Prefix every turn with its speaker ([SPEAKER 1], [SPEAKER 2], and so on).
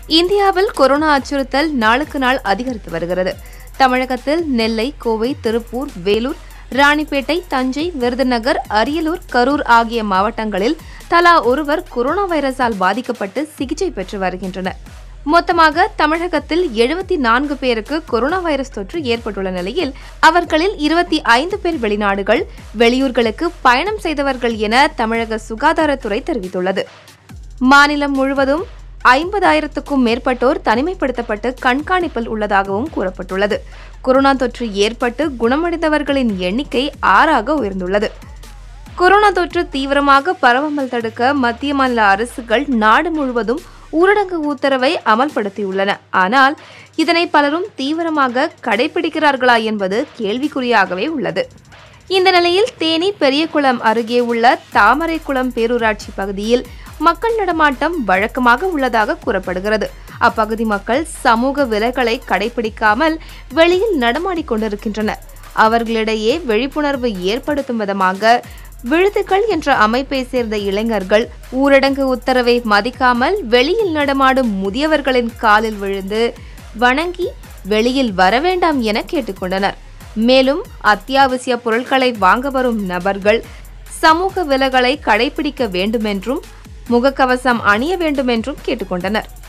[SPEAKER 1] இந்தியாவில் கொரோனா அச்சுறுத்தல் நாளுக்கு நாள் அதிகரித்து வருகிறது தமிழகத்தில் நெல்லை கோவை திருப்பூர் வேலூர் ராணிப்பேட்டை தஞ்சை விருதுநகர் அரியலூர் கரூர் ஆகிய மாவட்டங்களில் தலா ஒருவர் கொரோனா வைரஸால் பாதிக்கப்பட்டு சிகிச்சை பெற்று வருகின்றனர் மொத்தமாக தமிழகத்தில் எழுபத்தி நான்கு பேருக்கு கொரோனா வைரஸ் தொற்று ஏற்பட்டுள்ள நிலையில் அவர்களில் இருபத்தி ஐந்து பேர் வெளிநாடுகள் வெளியூர்களுக்கு பயணம் செய்தவர்கள் என தமிழக சுகாதாரத்துறை தெரிவித்துள்ளது மாநிலம் முழுவதும் ஐம்பதாயிரத்துக்கும் மேற்பட்டோர் தனிமைப்படுத்தப்பட்டு கண்காணிப்பில் உள்ளதாகவும் கூறப்பட்டுள்ளது கொரோனா தொற்று ஏற்பட்டு குணமடைந்தவர்களின் எண்ணிக்கை ஆறாக உயர்ந்துள்ளது கொரோனா தொற்று தீவிரமாக பரவாமல் தடுக்க மத்திய மாநில அரசுகள் நாடு முழுவதும் ஊரடங்கு உத்தரவை அமல்படுத்தியுள்ளன ஆனால் இதனை பலரும் தீவிரமாக கடைபிடிக்கிறார்களா என்பது கேள்விக்குறியாகவே உள்ளது இந்த நிலையில் தேனி பெரியகுளம் அருகே உள்ள தாமரைக்குளம் பேரூராட்சி பகுதியில் மக்கள் நடமாட்டம் வழக்கமாக உள்ளதாக கூறப்படுகிறது அப்பகுதி மக்கள் சமூக விலகலை கடைபிடிக்காமல் வெளியில் நடமாடிக் கொண்டிருக்கின்றனர் அவர்களிடையே விழிப்புணர்வு ஏற்படுத்தும் விதமாக விழுதுகள் என்ற அமைப்பை சேர்ந்த இளைஞர்கள் ஊரடங்கு உத்தரவை மதிக்காமல் வெளியில் நடமாடும் முதியவர்களின் காலில் விழுந்து வணங்கி வெளியில் வர வேண்டாம் என கேட்டுக்கொண்டனர் மேலும் அத்தியாவசிய பொருட்களை வாங்க வரும் நபர்கள் சமூக விலகலை கடைபிடிக்க வேண்டுமென்றும் முகக்கவசம் அணிய வேண்டுமென்றும் கேட்டுக்கொண்டனர்